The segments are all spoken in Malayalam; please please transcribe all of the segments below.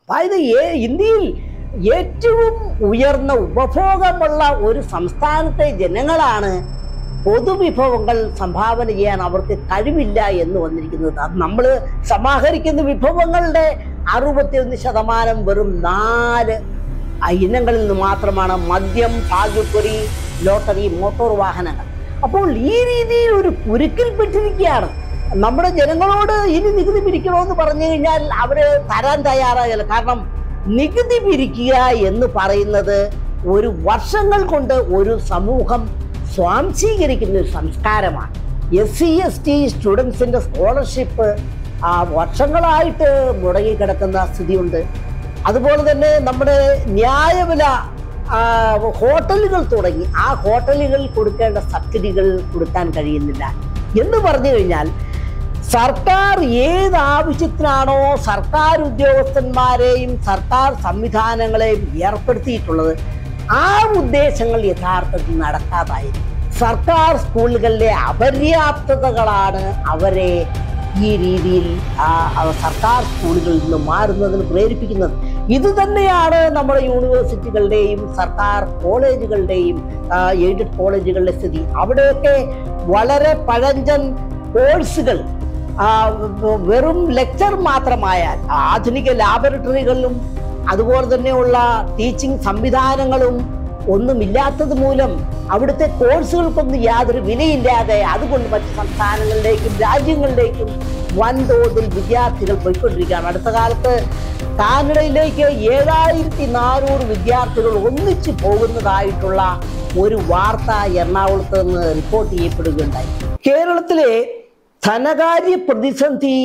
അതായത് ഏ- ഇന്ത്യയിൽ ഏറ്റവും ഉയർന്ന ഉപഭോഗമുള്ള ഒരു സംസ്ഥാനത്തെ ജനങ്ങളാണ് പൊതുവിഭവങ്ങൾ സംഭാവന ചെയ്യാൻ അവർക്ക് കഴിവില്ല എന്ന് വന്നിരിക്കുന്നത് അത് നമ്മൾ സമാഹരിക്കുന്ന വിഭവങ്ങളുടെ അറുപത്തിയൊന്ന് ശതമാനം വെറും നാല് ആ ഇനങ്ങളിൽ നിന്ന് മാത്രമാണ് മദ്യം ഭാഗ്യപ്പൊരി ലോട്ടറി മോട്ടോർ വാഹനങ്ങൾ അപ്പോൾ ഈ രീതിയിൽ ഒരു കുരുക്കിൽപ്പെട്ടിരിക്കുകയാണ് നമ്മുടെ ജനങ്ങളോട് ഇനി നികുതി പിരിക്കണമെന്ന് പറഞ്ഞു കഴിഞ്ഞാൽ അവര് തരാൻ തയ്യാറാകില്ല കാരണം നികുതി പിരിക്കുക എന്ന് പറയുന്നത് ഒരു വർഷങ്ങൾ കൊണ്ട് ഒരു സമൂഹം സ്വാംശീകരിക്കുന്ന ഒരു സംസ്കാരമാണ് എസ് സി എസ് ടി സ്റ്റുഡൻസിന്റെ സ്കോളർഷിപ്പ് ആ വർഷങ്ങളായിട്ട് മുടങ്ങിക്കിടക്കുന്ന സ്ഥിതിയുണ്ട് അതുപോലെ തന്നെ നമ്മുടെ ന്യായവില ആ, ഹോട്ടലുകൾ തുടങ്ങി ആ ഹോട്ടലുകളിൽ കൊടുക്കേണ്ട സബ്സിഡികൾ കൊടുക്കാൻ കഴിയുന്നില്ല എന്ന് പറഞ്ഞു കഴിഞ്ഞാൽ സർക്കാർ ഏത് ആവശ്യത്തിനാണോ സർക്കാർ ഉദ്യോഗസ്ഥന്മാരെയും സർക്കാർ സംവിധാനങ്ങളെയും ഏർപ്പെടുത്തിയിട്ടുള്ളത് ആ ഉദ്ദേശങ്ങൾ യഥാർത്ഥത്തിൽ നടക്കാതായിരിക്കും സർക്കാർ സ്കൂളുകളിലെ അപര്യാപ്തതകളാണ് അവരെ ഈ രീതിയിൽ ആ, അവ സർക്കാർ സ്കൂളുകളിൽ നിന്ന് മാറുന്നതിന് പ്രേരിപ്പിക്കുന്നത് ഇത് തന്നെയാണ് നമ്മുടെ യൂണിവേഴ്സിറ്റികളുടെയും സർക്കാർ കോളേജുകളുടെയും ആ, എയ്ഡഡ് കോളേജുകളുടെ സ്ഥിതി അവിടെയൊക്കെ വളരെ പഴഞ്ചൻ കോഴ്സുകൾ ആ, വ- വെറും ലെക്ചർ മാത്രമായാൽ ആധുനിക ലാബറട്ടറികളിലും അതുപോലെ തന്നെയുള്ള ടീച്ചിങ് സംവിധാനങ്ങളും ഒന്നുമില്ലാത്തത് മൂലം അവിടുത്തെ കോഴ്സുകൾക്കൊന്നും യാതൊരു വിലയില്ലാതെ അതുകൊണ്ട് മറ്റ് സംസ്ഥാനങ്ങളിലേക്കും രാജ്യങ്ങളിലേക്കും വൻതോതിൽ വിദ്യാർത്ഥികൾ പോയിക്കൊണ്ടിരിക്കുകയാണ് അടുത്ത കാലത്ത് കാനഡയിലേക്ക് ഏഴായിരത്തി നാനൂറ് വിദ്യാർത്ഥികൾ ഒന്നിച്ചു പോകുന്നതായിട്ടുള്ള ഒരു വാർത്ത എറണാകുളത്ത് നിന്ന് റിപ്പോർട്ട് ചെയ്യപ്പെടുകയുണ്ടായി കേരളത്തിലെ ധനകാര്യ പ്രതിസന്ധി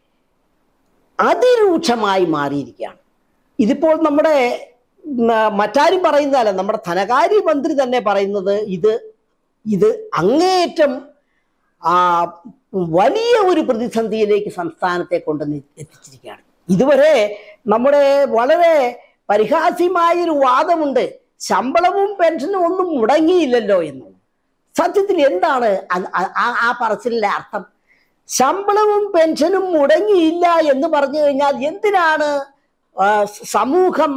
അതിരൂക്ഷമായി മാറിയിരിക്കുകയാണ് ഇതിപ്പോൾ നമ്മുടെ ഉം, മറ്റാരും പറയുന്നതല്ല നമ്മുടെ ധനകാര്യമന്ത്രി തന്നെ പറയുന്നത് ഇത് ഇത് അങ്ങേയറ്റം ആ, വലിയ ഒരു പ്രതിസന്ധിയിലേക്ക് സംസ്ഥാനത്തെ കൊണ്ടുവന്ന് എത്തിച്ചിരിക്കുകയാണ് ഇതുവരെ നമ്മുടെ വളരെ പരിഹാസ്യമായൊരു വാദമുണ്ട് ശമ്പളവും പെൻഷനും ഒന്നും മുടങ്ങിയില്ലല്ലോ എന്നുള്ളത് സത്യത്തിൽ എന്താണ് അത് ആ- ആ- ആ പറച്ചിലിന്റെ അർത്ഥം ശമ്പളവും പെൻഷനും മുടങ്ങിയില്ല എന്ന് പറഞ്ഞു കഴിഞ്ഞാൽ എന്തിനാണ് ആ, സമൂഹം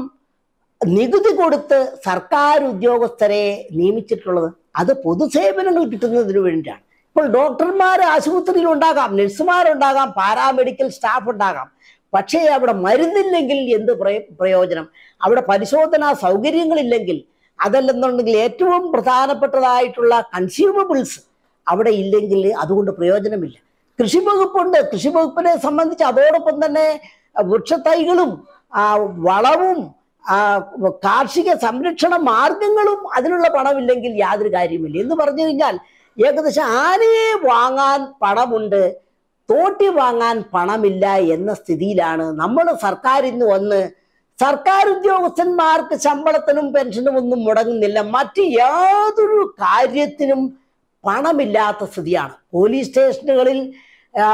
നികുതി കൊടുത്ത് സർക്കാർ ഉദ്യോഗസ്ഥരെ നിയമിച്ചിട്ടുള്ളത് അത് പൊതുസേവനങ്ങൾ കിട്ടുന്നതിന് വേണ്ടിയാണ് ഇപ്പോൾ ഡോക്ടർമാർ ആശുപത്രിയിൽ ഉണ്ടാകാം നഴ്സുമാരുണ്ടാകാം പാരാമെഡിക്കൽ സ്റ്റാഫ് ഉണ്ടാകാം പക്ഷേ അവിടെ മരുന്നില്ലെങ്കിൽ എന്ത് പ്രയോ- പ്രയോജനം അവിടെ പരിശോധനാ സൗകര്യങ്ങളില്ലെങ്കിൽ അതല്ലെന്നുണ്ടെങ്കിൽ ഏറ്റവും പ്രധാനപ്പെട്ടതായിട്ടുള്ള കൺസ്യൂമബിൾസ് അവിടെ ഇല്ലെങ്കിൽ അതുകൊണ്ട് പ്രയോജനമില്ല കൃഷി വകുപ്പുണ്ട് കൃഷി വകുപ്പിനെ സംബന്ധിച്ച് അതോടൊപ്പം തന്നെ വൃക്ഷത്തൈകളും ആ, വളവും ആ, കാർഷിക സംരക്ഷണ മാർഗങ്ങളും അതിനുള്ള പണമില്ലെങ്കിൽ യാതൊരു കാര്യമില്ല എന്ന് പറഞ്ഞു കഴിഞ്ഞാൽ ഏകദേശം ആനയെ വാങ്ങാൻ പണമുണ്ട് തോട്ടി വാങ്ങാൻ പണമില്ല എന്ന സ്ഥിതിയിലാണ് നമ്മൾ സർക്കാർ ഇന്ന് വന്ന് സർക്കാർ ഉദ്യോഗസ്ഥന്മാർക്ക് ശമ്പളത്തിനും പെൻഷനും ഒന്നും മുടങ്ങുന്നില്ല മറ്റ് യാതൊരു കാര്യത്തിനും പണമില്ലാത്ത സ്ഥിതിയാണ് പോലീസ് സ്റ്റേഷനുകളിൽ ആ,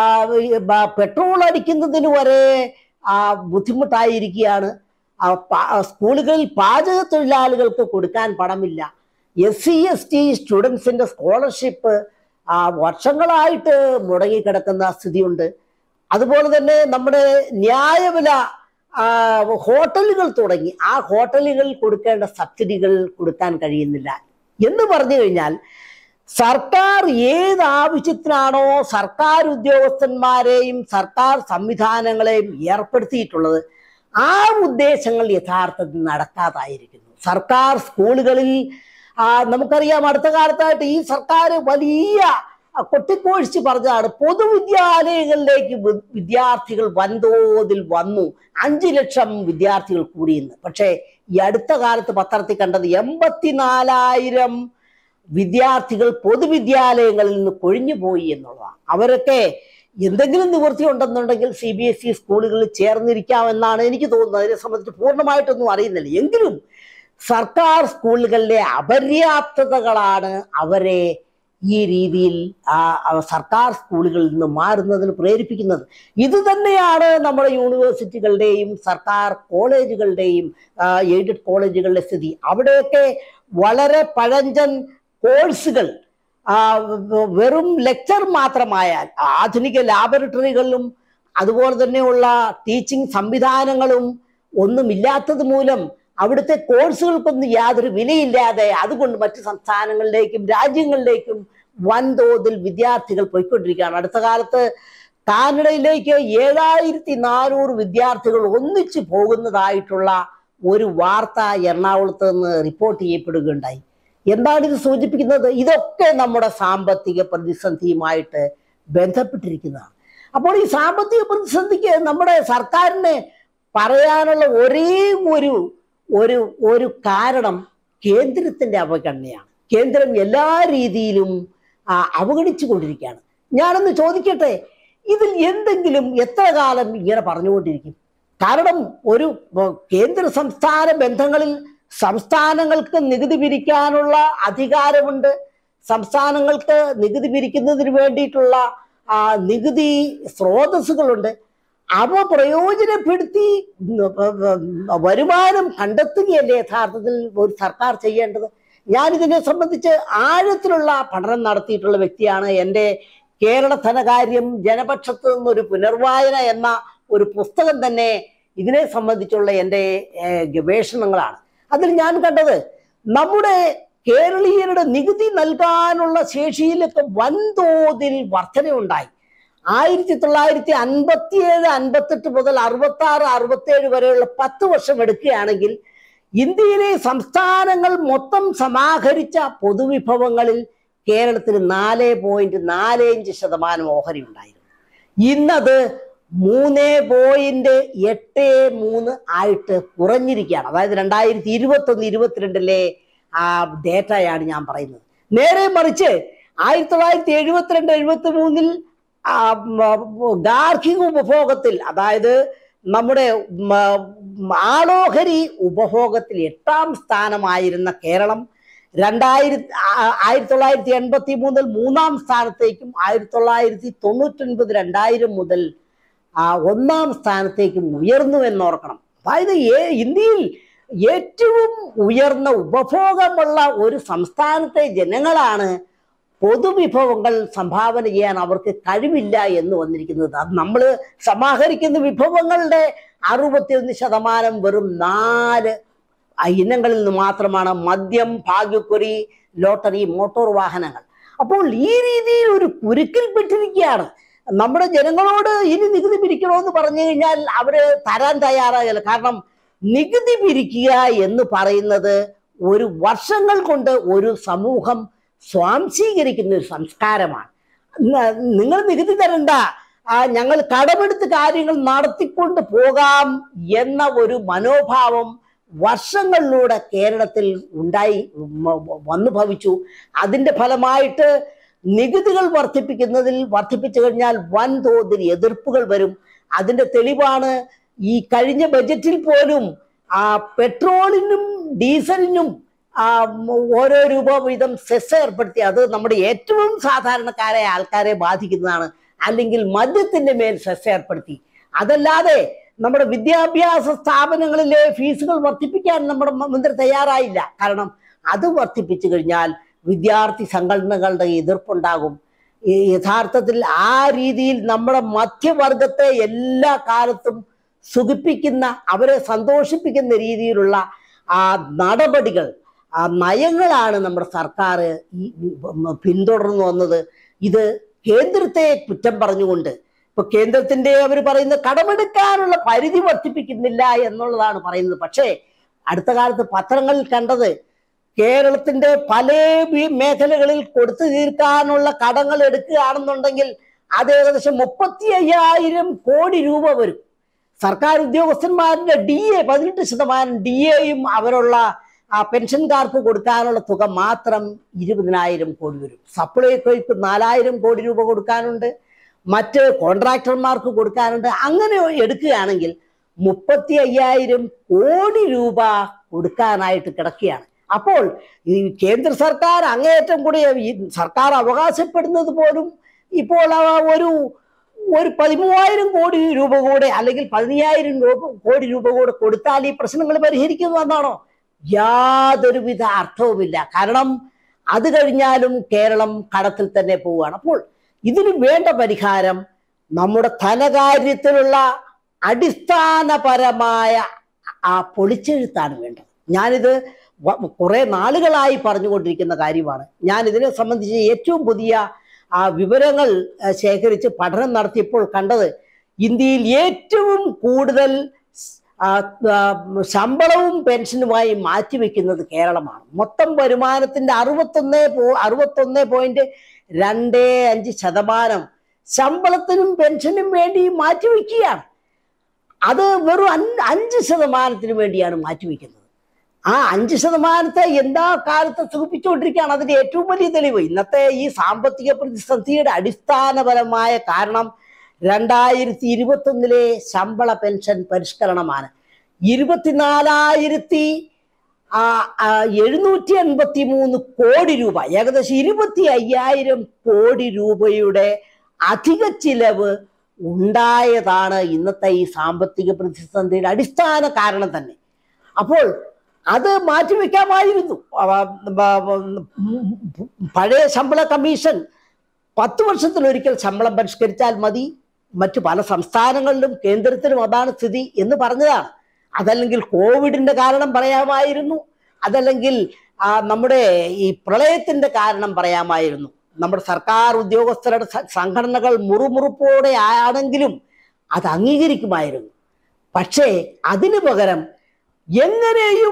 ബ- പെട്രോൾ അടിക്കുന്നതിന് വരെ ആ, ബുദ്ധിമുട്ടായിരിക്കുകയാണ് ആ, പ- ആ, സ്കൂളുകളിൽ പാചക തൊഴിലാളികൾക്ക് കൊടുക്കാൻ പണമില്ല എസ് സി എസ് ടി സ്റ്റുഡൻസിന്റെ സ്കോളർഷിപ്പ് ആ, വർഷങ്ങളായിട്ട് മുടങ്ങിക്കിടക്കുന്ന സ്ഥിതിയുണ്ട് അതുപോലെ തന്നെ നമ്മുടെ ന്യായവില ആ, ഹോട്ടലുകൾ തുടങ്ങി ആ ഹോട്ടലുകളിൽ കൊടുക്കേണ്ട സബ്സിഡികൾ കൊടുക്കാൻ കഴിയുന്നില്ല എന്ന് പറഞ്ഞു കഴിഞ്ഞാൽ സർക്കാർ ഏത് ആവശ്യത്തിനാണോ സർക്കാർ ഉദ്യോഗസ്ഥന്മാരെയും സർക്കാർ സംവിധാനങ്ങളെയും ഏർപ്പെടുത്തിയിട്ടുള്ളത് ആ ഉദ്ദേശങ്ങൾ യഥാർത്ഥത്തിൽ നടക്കാതായിരിക്കുന്നു സർക്കാർ സ്കൂളുകളിൽ ആ, നമുക്കറിയാം അടുത്ത കാലത്തായിട്ട് ഈ സർക്കാർ വലിയ ആ, കൊട്ടിക്കോഴിച്ച് പറഞ്ഞതാണ് പൊതുവിദ്യാലയങ്ങളിലേക്ക് വി- വിദ്യാർത്ഥികൾ വൻതോതിൽ വന്നു അഞ്ചു ലക്ഷം വിദ്യാർത്ഥികൾ കൂടിയെന്ന് പക്ഷേ ഈ അടുത്ത കാലത്ത് പത്രത്തിൽ കണ്ടത് എൺപത്തിനാലായിരം വിദ്യാർത്ഥികൾ പൊതുവിദ്യാലയങ്ങളിൽ നിന്ന് കൊഴിഞ്ഞു പോയി എന്നുള്ളതാണ് അവരൊക്കെ എന്തെങ്കിലും നിവൃത്തി ഉണ്ടെന്നുണ്ടെങ്കിൽ സി ബി എസ് ഇ സ്കൂളുകളിൽ ചേർന്നിരിക്കാമെന്നാണ് എനിക്ക് തോന്നുന്നത് അതിനെ സംബന്ധിച്ച് പൂർണ്ണമായിട്ടൊന്നും അറിയുന്നില്ല എങ്കിലും സർക്കാർ സ്കൂളുകളിലെ അപര്യാപ്തതകളാണ് അവരെ ഈ രീതിയിൽ ആ, ആ, സർക്കാർ സ്കൂളുകളിൽ നിന്ന് മാറുന്നതിന് പ്രേരിപ്പിക്കുന്നത് ഇത് തന്നെയാണ് നമ്മുടെ യൂണിവേഴ്സിറ്റികളുടെയും സർക്കാർ കോളേജുകളുടെയും ആ, എയ്ഡഡ് കോളേജുകളുടെ സ്ഥിതി അവിടെയൊക്കെ വളരെ പഴഞ്ചൻ കോഴ്സുകൾ ആ, വ- വെറും ലെക്ചർ മാത്രമായാൽ ആധുനിക ലാബറട്ടറികളിലും അതുപോലെ തന്നെയുള്ള ടീച്ചിങ് സംവിധാനങ്ങളും ഒന്നുമില്ലാത്തത് മൂലം അവിടുത്തെ കോഴ്സുകൾക്കൊന്നും യാതൊരു വിലയില്ലാതെ അതുകൊണ്ട് മറ്റു സംസ്ഥാനങ്ങളിലേക്കും രാജ്യങ്ങളിലേക്കും വൻതോതിൽ വിദ്യാർത്ഥികൾ പോയിക്കൊണ്ടിരിക്കുകയാണ് അടുത്ത കാലത്ത് കാനഡയിലേക്ക് ഏഴായിരത്തി നാനൂറ് വിദ്യാർത്ഥികൾ ഒന്നിച്ചു പോകുന്നതായിട്ടുള്ള ഒരു വാർത്ത എറണാകുളത്ത് നിന്ന് റിപ്പോർട്ട് ചെയ്യപ്പെടുകയുണ്ടായി എന്താണ് ഇത് സൂചിപ്പിക്കുന്നത് ഇതൊക്കെ നമ്മുടെ സാമ്പത്തിക പ്രതിസന്ധിയുമായിട്ട് ബന്ധപ്പെട്ടിരിക്കുന്നതാണ് അപ്പോൾ ഈ സാമ്പത്തിക പ്രതിസന്ധിക്ക് നമ്മുടെ സർക്കാരിന് പറയാനുള്ള ഒരേ ഒരു ഒരു ഒരു കാരണം കേന്ദ്രത്തിന്റെ അവഗണനയാണ് കേന്ദ്രം എല്ലാ രീതിയിലും ആ, അവഗണിച്ചു കൊണ്ടിരിക്കുകയാണ് ഞാനൊന്ന് ചോദിക്കട്ടെ ഇതിൽ എന്തെങ്കിലും എത്ര കാലം ഇങ്ങനെ പറഞ്ഞുകൊണ്ടിരിക്കും കാരണം ഒരു വ- കേന്ദ്ര സംസ്ഥാന ബന്ധങ്ങളിൽ സംസ്ഥാനങ്ങൾക്ക് നികുതി പിരിക്കാനുള്ള അധികാരമുണ്ട് സംസ്ഥാനങ്ങൾക്ക് നികുതി പിരിക്കുന്നതിന് വേണ്ടിയിട്ടുള്ള ആ, നികുതി സ്രോതസ്സുകളുണ്ട് അവ പ്രയോജനപ്പെടുത്തി ഉം, ഉം, വരുമാനം കണ്ടെത്തുകയല്ലേ യഥാർത്ഥത്തിൽ ഒരു സർക്കാർ ചെയ്യേണ്ടത് ഞാനിതിനെ സംബന്ധിച്ച് ആഴത്തിലുള്ള പഠനം നടത്തിയിട്ടുള്ള വ്യക്തിയാണ് എൻ്റെ കേരള ധനകാര്യം ജനപക്ഷത്ത് നിന്നൊരു പുനർവായന എന്ന ഒരു പുസ്തകം തന്നെ ഇതിനെ സംബന്ധിച്ചുള്ള എൻ്റെ ഏഹ്, ഗവേഷണങ്ങളാണ് അതിൽ ഞാൻ കണ്ടത് നമ്മുടെ കേരളീയരുടെ നികുതി നൽകാനുള്ള ശേഷിയിലൊക്കെ വൻതോതിൽ വർധനയുണ്ടായി ആയിരത്തി തൊള്ളായിരത്തി അൻപത്തിയേഴ് അൻപത്തെട്ട് മുതൽ അറുപത്തി ആറ് അറുപത്തേഴ് വരെയുള്ള പത്ത് വർഷം എടുക്കുകയാണെങ്കിൽ ഇന്ത്യയിലെ സംസ്ഥാനങ്ങൾ മൊത്തം സമാഹരിച്ച പൊതുവിഭവങ്ങളിൽ കേരളത്തിന് നാല് പോയിന്റ് നാല് അഞ്ച് ശതമാനം ഓഹരി ഉണ്ടായിരുന്നു ഇന്നത് മൂന്ന് പോയിന്റ് എട്ട് മൂന്ന് ആയിട്ട് കുറഞ്ഞിരിക്കുകയാണ് അതായത് രണ്ടായിരത്തി ഇരുപത്തി ഒന്ന് ഇരുപത്തിരണ്ടിലെ ആ ഡേറ്റയാണ് ഞാൻ പറയുന്നത് നേരെ മറിച്ച് ആയിരത്തി തൊള്ളായിരത്തി എഴുപത്തിരണ്ട് എഴുപത്തി മൂന്നിൽ ആ, മ, ഗാർഹിക ഉപഭോഗത്തിൽ അതായത് നമ്മുടെ മ, ആളോഹരി ഉപഭോഗത്തിൽ എട്ടാം സ്ഥാനമായിരുന്ന കേരളം രണ്ടായിരത്തി ആ- ആയിരത്തി തൊള്ളായിരത്തി എൺപത്തി മൂന്നിൽ മൂന്നാം സ്ഥാനത്തേക്കും ആയിരത്തി തൊള്ളായിരത്തി തൊണ്ണൂറ്റൊൻപത് രണ്ടായിരം മുതൽ ആ ഒന്നാം സ്ഥാനത്തേക്കും ഉയർന്നു എന്നോർക്കണം അതായത് ഏ- ഇന്ത്യയിൽ ഏറ്റവും ഉയർന്ന ഉപഭോഗമുള്ള ഒരു സംസ്ഥാനത്തെ ജനങ്ങളാണ് പൊതുവിഭവങ്ങൾ സംഭാവന ചെയ്യാൻ അവർക്ക് കഴിവില്ല എന്ന് വന്നിരിക്കുന്നത് അത് നമ്മൾ സമാഹരിക്കുന്ന വിഭവങ്ങളുടെ അറുപത്തിയൊന്ന് ശതമാനം വെറും നാല് ഇനങ്ങളിൽ നിന്ന് മാത്രമാണ് മദ്യം ഭാഗ്യക്കുറി ലോട്ടറി മോട്ടോർ വാഹനങ്ങൾ അപ്പോൾ ഈ രീതിയിൽ ഒരു കുരുക്കിൽപ്പെട്ടിരിക്കുകയാണ് നമ്മുടെ ജനങ്ങളോട് ഇനി നികുതി പിരിക്കണമെന്ന് പറഞ്ഞു കഴിഞ്ഞാൽ അവര് തരാൻ തയ്യാറാകില്ല കാരണം നികുതി പിരിക്കുക എന്ന് പറയുന്നത് ഒരു വർഷങ്ങൾ കൊണ്ട് ഒരു സമൂഹം സ്വാംശീകരിക്കുന്ന ഒരു സംസ്കാരമാണ് ന- നിങ്ങൾ നികുതി തരണ്ട ആ, ഞങ്ങൾ കടമെടുത്ത് കാര്യങ്ങൾ നടത്തിക്കൊണ്ട് പോകാം എന്ന ഒരു മനോഭാവം വർഷങ്ങളിലൂടെ കേരളത്തിൽ ഉണ്ടായി മ- മ- വന്നു ഭവിച്ചു അതിന്റെ ഫലമായിട്ട് നികുതികൾ വർദ്ധിപ്പിക്കുന്നതിൽ വർദ്ധിപ്പിച്ചു കഴിഞ്ഞാൽ വൻതോതിൽ എതിർപ്പുകൾ വരും അതിന്റെ തെളിവാണ് ഈ കഴിഞ്ഞ ബജറ്റിൽ പോലും ആ പെട്രോളിനും ഡീസലിനും ആ, മ- ഓരോ രൂപ വീതം സെസ് ഏർപ്പെടുത്തി അത് നമ്മുടെ ഏറ്റവും സാധാരണക്കാരായ ആൾക്കാരെ ബാധിക്കുന്നതാണ് അല്ലെങ്കിൽ മദ്യത്തിന്റെ മേൽ സെസ് ഏർപ്പെടുത്തി അതല്ലാതെ നമ്മുടെ വിദ്യാഭ്യാസ സ്ഥാപനങ്ങളിലെ ഫീസുകൾ വർദ്ധിപ്പിക്കാൻ നമ്മുടെ മ- മന്ത്രി തയ്യാറായില്ല കാരണം അത് വർദ്ധിപ്പിച്ചു കഴിഞ്ഞാൽ വിദ്യാർത്ഥി സംഘടനകളുടെ എതിർപ്പുണ്ടാകും ഈ യഥാർത്ഥത്തിൽ ആ രീതിയിൽ നമ്മുടെ മധ്യവർഗത്തെ എല്ലാ കാലത്തും സുഖിപ്പിക്കുന്ന അവരെ സന്തോഷിപ്പിക്കുന്ന രീതിയിലുള്ള ആ നടപടികൾ ആ നയങ്ങളാണ് നമ്മുടെ സർക്കാർ ഈ ഉം പിന്തുടർന്നു വന്നത് ഇത് കേന്ദ്രത്തെ കുറ്റം പറഞ്ഞുകൊണ്ട് ഇപ്പൊ കേന്ദ്രത്തിന്റെ അവർ പറയുന്ന കടമെടുക്കാനുള്ള പരിധി വർദ്ധിപ്പിക്കുന്നില്ല എന്നുള്ളതാണ് പറയുന്നത് പക്ഷേ അടുത്ത കാലത്ത് പത്രങ്ങളിൽ കണ്ടത് കേരളത്തിന്റെ പല വി- മേഖലകളിൽ കൊടുത്തു തീർക്കാനുള്ള കടങ്ങൾ എടുക്കുകയാണെന്നുണ്ടെങ്കിൽ അത് ഏകദേശം മുപ്പത്തി അയ്യായിരം കോടി രൂപ വരും സർക്കാർ ഉദ്യോഗസ്ഥന്മാരുടെ ഡി എ പതിനെട്ട് ശതമാനം ഡി എയും അവരുള്ള ആ പെൻഷൻകാർക്ക് കൊടുക്കാനുള്ള തുക മാത്രം ഇരുപതിനായിരം കോടി വരും സപ്ലൈകോയ്ക്ക് നാലായിരം കോടി രൂപ കൊടുക്കാനുണ്ട് മറ്റ് കോൺട്രാക്ടർമാർക്ക് കൊടുക്കാനുണ്ട് അങ്ങനെ എടുക്കുകയാണെങ്കിൽ മുപ്പത്തി അയ്യായിരം കോടി രൂപ കൊടുക്കാനായിട്ട് കിടക്കുകയാണ് അപ്പോൾ ഈ കേന്ദ്ര സർക്കാർ അങ്ങേയറ്റം കൂടി ഈ സർക്കാർ അവകാശപ്പെടുന്നത് പോലും ഇപ്പോൾ ആ ഒരു ഒരു പതിമൂവായിരം കോടി രൂപ കൂടെ അല്ലെങ്കിൽ പതിനയ്യായിരം രൂപ കോടി രൂപ കൂടെ കൊടുത്താൽ ഈ പ്രശ്നങ്ങൾ പരിഹരിക്കുമെന്നാണോ യാതൊരുവിധ അർത്ഥവുമില്ല കാരണം അത് കഴിഞ്ഞാലും കേരളം കടത്തിൽ തന്നെ പോവുകയാണ് അപ്പോൾ ഇതിന് വേണ്ട പരിഹാരം നമ്മുടെ ധനകാര്യത്തിലുള്ള അടിസ്ഥാനപരമായ ആ പൊളിച്ചെഴുത്താണ് വേണ്ടത് ഞാനിത് വ- കുറെ നാളുകളായി പറഞ്ഞുകൊണ്ടിരിക്കുന്ന കാര്യമാണ് ഞാൻ ഇതിനെ സംബന്ധിച്ച് ഏറ്റവും പുതിയ ആ വിവരങ്ങൾ ആ, ശേഖരിച്ച് പഠനം നടത്തിയപ്പോൾ കണ്ടത് ഇന്ത്യയിൽ ഏറ്റവും കൂടുതൽ ആ, ആ, ശമ്പളവും പെൻഷനുമായി മാറ്റിവെക്കുന്നത് കേരളമാണ് മൊത്തം വരുമാനത്തിന്റെ അറുപത്തൊന്ന് പോ അറുപത്തൊന്ന് പോയിന്റ് രണ്ട് അഞ്ച് ശതമാനം ശമ്പളത്തിനും പെൻഷനും വേണ്ടി മാറ്റിവെക്കുകയാണ് അത് വെറും അൻ- അഞ്ച് ശതമാനത്തിന് വേണ്ടിയാണ് മാറ്റിവെക്കുന്നത് ആ അഞ്ച് ശതമാനത്തെ എന്താ കാലത്ത് സുഖിപ്പിച്ചുകൊണ്ടിരിക്കുകയാണ് അതിന്റെ ഏറ്റവും വലിയ തെളിവ് ഇന്നത്തെ ഈ സാമ്പത്തിക പ്രതിസന്ധിയുടെ അടിസ്ഥാനപരമായ കാരണം രണ്ടായിരത്തി ഇരുപത്തി ഒന്നിലെ ശമ്പള പെൻഷൻ പരിഷ്കരണമാണ് ഇരുപത്തിനാലായിരത്തി ആ, ആ, എഴുന്നൂറ്റി എൺപത്തി മൂന്ന് കോടി രൂപ ഏകദേശം ഇരുപത്തി അയ്യായിരം കോടി രൂപയുടെ അധിക ചിലവ് ഉണ്ടായതാണ് ഇന്നത്തെ ഈ സാമ്പത്തിക പ്രതിസന്ധിയുടെ അടിസ്ഥാന കാരണം തന്നെ അപ്പോൾ അത് മാറ്റിവെക്കാമായിരുന്നു അവ- ബ- ബ- പഴയ ശമ്പള കമ്മീഷൻ പത്ത് വർഷത്തിലൊരിക്കൽ ശമ്പളം പരിഷ്കരിച്ചാൽ മതി മറ്റു പല സംസ്ഥാനങ്ങളിലും കേന്ദ്രത്തിലും അതാണ് സ്ഥിതി എന്ന് പറഞ്ഞതാണ് അതല്ലെങ്കിൽ കോവിഡിന്റെ കാരണം പറയാമായിരുന്നു അതല്ലെങ്കിൽ ആ, നമ്മുടെ ഈ പ്രളയത്തിന്റെ കാരണം പറയാമായിരുന്നു നമ്മുടെ സർക്കാർ ഉദ്യോഗസ്ഥരുടെ സ- സംഘടനകൾ മുറുമുറുപ്പോടെ ആണെങ്കിലും അത് അംഗീകരിക്കുമായിരുന്നു പക്ഷേ അതിനു പകരം എങ്ങനെയും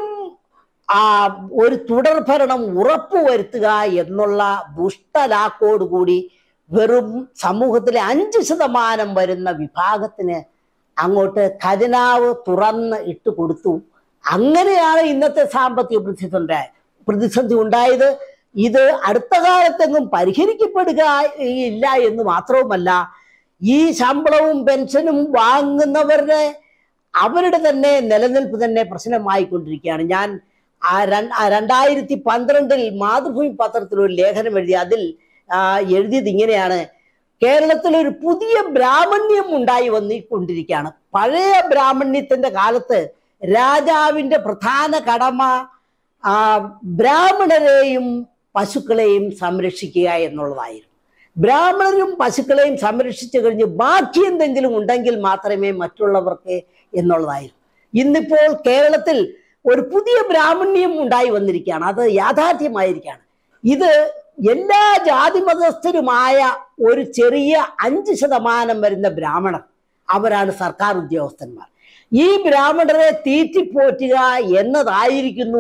ആ ഒരു തുടർഭരണം ഉറപ്പുവരുത്തുക എന്നുള്ള ദുഷ്ടലാക്കോടുകൂടി വെറും സമൂഹത്തിലെ അഞ്ച് ശതമാനം വരുന്ന വിഭാഗത്തിന് അങ്ങോട്ട് ഖജനാവ് തുറന്ന് ഇട്ട് കൊടുത്തു അങ്ങനെയാണ് ഇന്നത്തെ സാമ്പത്തിക പ്രതിസന്ധി ഉണ്ടായ- പ്രതിസന്ധി ഉണ്ടായത് ഇത് അടുത്ത കാലത്തെങ്ങും പരിഹരിക്കപ്പെടുക ഇല്ല എന്ന് മാത്രവുമല്ല ഈ ശമ്പളവും പെൻഷനും വാങ്ങുന്നവരുടെ അവരുടെ തന്നെ നിലനിൽപ്പ് തന്നെ പ്രശ്നമായിക്കൊണ്ടിരിക്കുകയാണ് ഞാൻ ആ രൺ- ആ രണ്ടായിരത്തി പന്ത്രണ്ടിൽ മാതൃഭൂമി പത്രത്തിൽ ഒരു ലേഖനം എഴുതി അതിൽ ആ, എഴുതിയത് ഇങ്ങനെയാണ് കേരളത്തിൽ ഒരു പുതിയ ബ്രാഹ്മണ്യം ഉണ്ടായി വന്നിക്കൊണ്ടിരിക്കുകയാണ് പഴയ ബ്രാഹ്മണ്യത്തിന്റെ കാലത്ത് രാജാവിന്റെ പ്രധാന കടമ ആ, ബ്രാഹ്മണരെയും പശുക്കളെയും സംരക്ഷിക്കുക എന്നുള്ളതായിരുന്നു ബ്രാഹ്മണരും പശുക്കളെയും സംരക്ഷിച്ചു കഴിഞ്ഞ് ബാക്കി എന്തെങ്കിലും ഉണ്ടെങ്കിൽ മാത്രമേ മറ്റുള്ളവർക്ക് എന്നുള്ളതായിരുന്നു ഇന്നിപ്പോൾ കേരളത്തിൽ ഒരു പുതിയ ബ്രാഹ്മണ്യം ഉണ്ടായി വന്നിരിക്കുകയാണ് അത് യാഥാർത്ഥ്യമായിരിക്കുകയാണ് ഇത് എല്ലാ ജാതി മതസ്ഥരുമായ ഒരു ചെറിയ അഞ്ച് ശതമാനം വരുന്ന ബ്രാഹ്മണർ അവരാണ് സർക്കാർ ഉദ്യോഗസ്ഥന്മാർ ഈ ബ്രാഹ്മണരെ തീറ്റിപ്പോറ്റുക എന്നതായിരിക്കുന്നു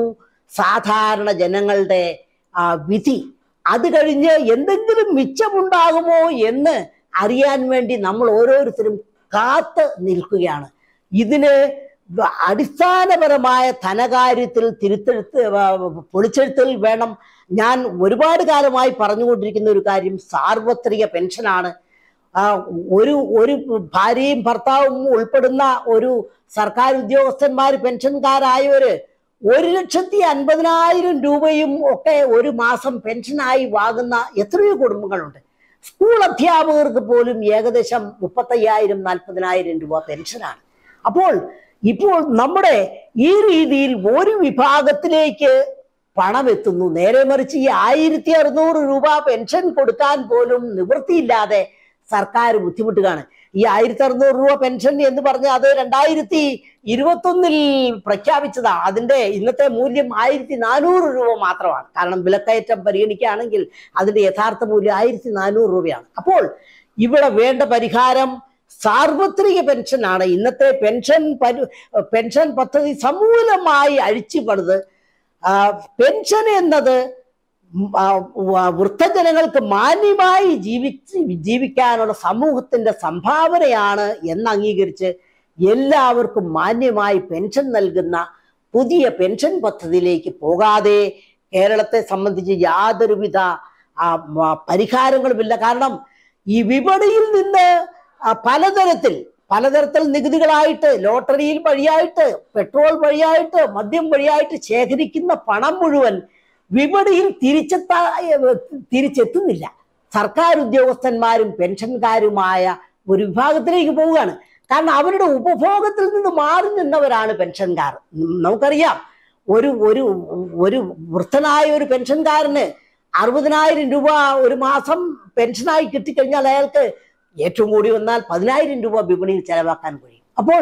സാധാരണ ജനങ്ങളുടെ ആ, വിധി അത് കഴിഞ്ഞ് എന്തെങ്കിലും മിച്ചമുണ്ടാകുമോ എന്ന് അറിയാൻ വേണ്ടി നമ്മൾ ഓരോരുത്തരും കാത്ത് നിൽക്കുകയാണ് ഇതിന് വ- അടിസ്ഥാനപരമായ ധനകാര്യത്തിൽ തിരുത്തെഴുത്ത് വ- പൊളിച്ചെഴുത്തൽ വേണം ഞാൻ ഒരുപാട് കാലമായി പറഞ്ഞുകൊണ്ടിരിക്കുന്ന ഒരു കാര്യം സാർവത്രിക പെൻഷനാണ് ആ, ഒരു ഒരു ഭാര്യയും ഭർത്താവും ഉൾപ്പെടുന്ന ഒരു സർക്കാർ ഉദ്യോഗസ്ഥന്മാർ പെൻഷൻകാരായവര് ഒരു ലക്ഷത്തി അൻപതിനായിരം രൂപയും ഒക്കെ ഒരു മാസം പെൻഷനായി വാങ്ങുന്ന എത്രയോ കുടുംബങ്ങളുണ്ട് സ്കൂൾ അധ്യാപകർക്ക് പോലും ഏകദേശം മുപ്പത്തയ്യായിരം നാൽപ്പതിനായിരം രൂപ പെൻഷനാണ് അപ്പോൾ ഇപ്പോൾ നമ്മുടെ ഈ രീതിയിൽ ഒരു വിഭാഗത്തിലേക്ക് പണം എത്തുന്നു നേരെ മറിച്ച് ഈ ആയിരത്തി അറുന്നൂറ് രൂപ പെൻഷൻ കൊടുക്കാൻ പോലും നിവൃത്തിയില്ലാതെ സർക്കാർ ബുദ്ധിമുട്ടുകയാണ് ഈ ആയിരത്തി അറുന്നൂറ് രൂപ പെൻഷൻ എന്ന് പറഞ്ഞാൽ അത് രണ്ടായിരത്തി ഇരുപത്തൊന്നിൽ പ്രഖ്യാപിച്ചതാ അതിന്റെ ഇന്നത്തെ മൂല്യം ആയിരത്തി നാനൂറ് രൂപ മാത്രമാണ് കാരണം വിലക്കയറ്റം പരിഗണിക്കുകയാണെങ്കിൽ അതിന്റെ യഥാർത്ഥ മൂല്യം ആയിരത്തി നാനൂറ് രൂപയാണ് അപ്പോൾ ഇവിടെ വേണ്ട പരിഹാരം സാർവത്രിക പെൻഷനാണ് ഇന്നത്തെ പെൻഷൻ പരി പെൻഷൻ പദ്ധതി സമൂലമായി അഴിച്ചു പണിത് ആ, പെൻഷൻ എന്നത് ഉം, ആ, വ- വൃദ്ധജനങ്ങൾക്ക് മാന്യമായി ജീവിച്ച് ജീവിക്കാനുള്ള സമൂഹത്തിന്റെ സംഭാവനയാണ് എന്ന് അംഗീകരിച്ച് എല്ലാവർക്കും മാന്യമായി പെൻഷൻ നൽകുന്ന പുതിയ പെൻഷൻ പദ്ധതിയിലേക്ക് പോകാതെ കേരളത്തെ സംബന്ധിച്ച് യാതൊരുവിധ ആ, മ- പരിഹാരങ്ങളുമില്ല കാരണം ഈ വിപണിയിൽ നിന്ന് ആ, പലതരത്തിൽ പലതരത്തിൽ നികുതികളായിട്ട് ലോട്ടറിയിൽ വഴിയായിട്ട് പെട്രോൾ വഴിയായിട്ട് മദ്യം വഴിയായിട്ട് ശേഖരിക്കുന്ന പണം മുഴുവൻ വിപണിയിൽ തിരിച്ചെത്താ തിരിച്ചെത്തുന്നില്ല സർക്കാർ ഉദ്യോഗസ്ഥന്മാരും പെൻഷൻകാരുമായ ഒരു വിഭാഗത്തിലേക്ക് പോവുകയാണ് കാരണം അവരുടെ ഉപഭോഗത്തിൽ നിന്ന് മാറി നിന്നവരാണ് പെൻഷൻകാർ ഉം, നമുക്കറിയാം ഒരു ഒരു ഒരു വൃദ്ധനായ ഒരു പെൻഷൻകാരന് അറുപതിനായിരം രൂപ ഒരു മാസം പെൻഷനായി കിട്ടിക്കഴിഞ്ഞാൽ അയാൾക്ക് ഏറ്റവും കൂടി വന്നാൽ പതിനായിരം രൂപ വിപണിയിൽ ചെലവാക്കാൻ കഴിയും അപ്പോൾ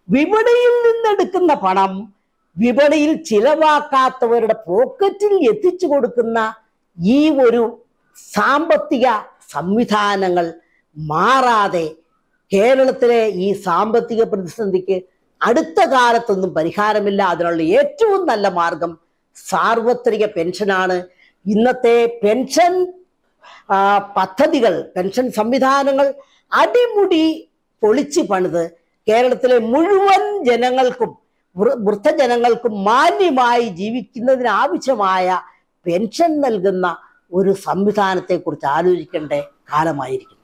വിപണിയിൽ നിന്നെടുക്കുന്ന പണം വിപണിയിൽ ചിലവാക്കാത്തവരുടെ പോക്കറ്റിൽ എത്തിച്ചു കൊടുക്കുന്ന ഈ ഒരു സാമ്പത്തിക സംവിധാനങ്ങൾ മാറാതെ കേരളത്തിലെ ഈ സാമ്പത്തിക പ്രതിസന്ധിക്ക് അടുത്ത കാലത്തൊന്നും പരിഹാരമില്ല അതിനുള്ള ഏറ്റവും നല്ല മാർഗം സാർവത്രിക പെൻഷനാണ് ഇന്നത്തെ പെൻഷൻ ആ, പദ്ധതികൾ പെൻഷൻ സംവിധാനങ്ങൾ അടിമുടി പൊളിച്ചു പണിത് കേരളത്തിലെ മുഴുവൻ ജനങ്ങൾക്കും വൃ- വൃദ്ധജനങ്ങൾക്കും മാന്യമായി ജീവിക്കുന്നതിന് ആവശ്യമായ പെൻഷൻ നൽകുന്ന ഒരു സംവിധാനത്തെക്കുറിച്ച് ആലോചിക്കേണ്ട കാലമായിരിക്കും